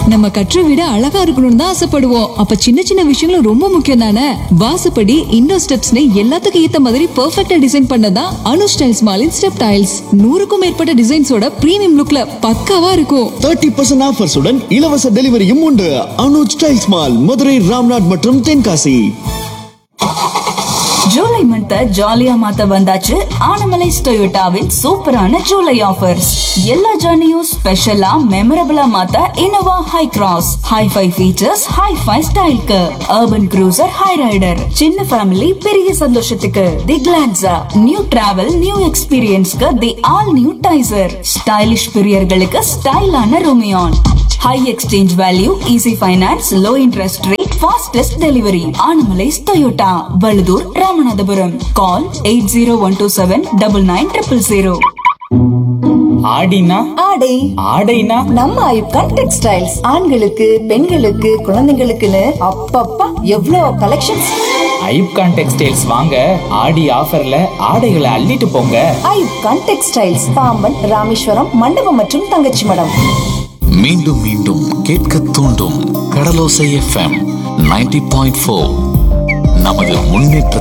நம்ம கற்ற விட அழகா இருக்கணும்னு தான் ஆசைப்படுவோம் அப்ப சின்ன சின்ன விஷயங்களும் ரொம்ப முக்கியம் தானே வாசப்படி இண்டோ ஸ்டெப்ஸ்னு எல்லாத்துக்கும் ஏத்த மாதிரி பெர்ஃபெக்ட்டா டிசைன் பண்ணதான் அனு ஸ்டைல்ஸ் மாலின் ஸ்டெப் டைல்ஸ் நூறுக்கும் மேற்பட்ட டிசைன்ஸோட பிரீமியம் லுக்ல பக்காவா இருக்கும் தேர்ட்டி பர்சன்ட் ஆஃபர்ஸுடன் இலவச டெலிவரியும் உண்டு அனுஜ் டைல்ஸ் மால் மதுரை ராம்நாட் மற்றும் தென்காசி ஜூலை மந்த் ஜாலியா மாத்த வந்தாச்சு ஆனமலைஸ் டொயோட்டாவின் சூப்பரான ஜூலை ஆஃபர்ஸ் எல்லா ஜர்னியும் ஸ்பெஷலா மெமரபிளா மாத்த Innova Hycross hi fi features hi fi ஸ்டைல்க்கு அர்பன் க்ரூசர் ஹை ரைடர் சின்ன ஃபேமிலி பெரிய சந்தோஷத்துக்கு the Glanza new travel new எக்ஸ்பீரியன்ஸ்க்கு the all new Taisor stylish பிரியர்களுக்கு ஸ்டைலான Rumion high exchange value easy finance low interest rate fastest delivery Anamallais Toyota Vazhuthur Ramanathapuram call eight zero one two seven double nine triple zero ஆடினா ஆடை ஆடைனா நம்ம ஐப்கான் textiles ஆண்களுக்கு பெண்களுக்கு குழந்தைங்களுக்குன்னு அப்பப்பா எவ்வளோ கலெக்ஷன்ஸ் ஐப்கான் டெக்ஸ்டைல்ஸ் வாங்க ஆடி ஆஃபர்ல ஆடைகளை அள்ளிட்டு போங்க ஐப்கான் டெக்ஸ்டைல்ஸ் பாம்பன் ராமேஸ்வரம் மண்டபம் மற்றும் தங்கச்சி மடம் மீண்டும் மீண்டும் கேட்க தூண்டும் Kadalosai FM ninety point four நமது முன்னேற்ற